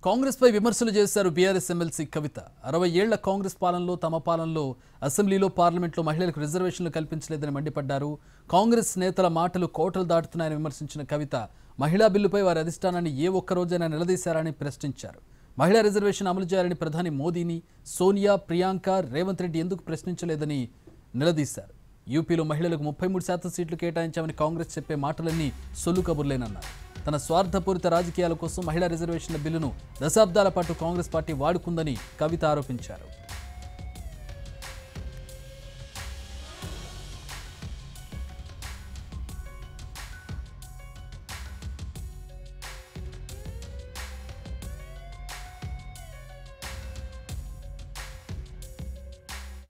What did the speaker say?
కాంగ్రెస్ పై విమర్శలు చేశారు BRS MLC కవిత అరవై ఏళ్ల కాంగ్రెస్ పాలనలో తమ పాలనలో అసెంబ్లీలో పార్లమెంట్లో మహిళలకు రిజర్వేషన్లు కల్పించలేదని మండిపడ్డారు కాంగ్రెస్ నేతల మాటలు కోటలు దాటుతున్నాయని విమర్శించిన కవిత మహిళా బిల్లుపై వారి అధిష్టానాన్ని ఏ ఒక్క రోజైనా నిలదీశారని ప్రశ్నించారు మహిళా రిజర్వేషన్ అమలు చేయాలని ప్రధాని మోదీని సోనియా ప్రియాంక రేవంత్ రెడ్డి ఎందుకు ప్రశ్నించలేదని నిలదీశారు యూపీలో మహిళలకు ముప్పై మూడు శాతం సీట్లు కేటాయించామని కాంగ్రెస్ చెప్పే మాటలన్నీ సొల్లు కబుర్లేనన్నారు తన స్వార్థపూరిత రాజకీయాల కోసం మహిళా రిజర్వేషన్ల బిల్లును దశాబ్దాల పాటు కాంగ్రెస్ పార్టీ వాడుకుందని కవిత ఆరోపించారు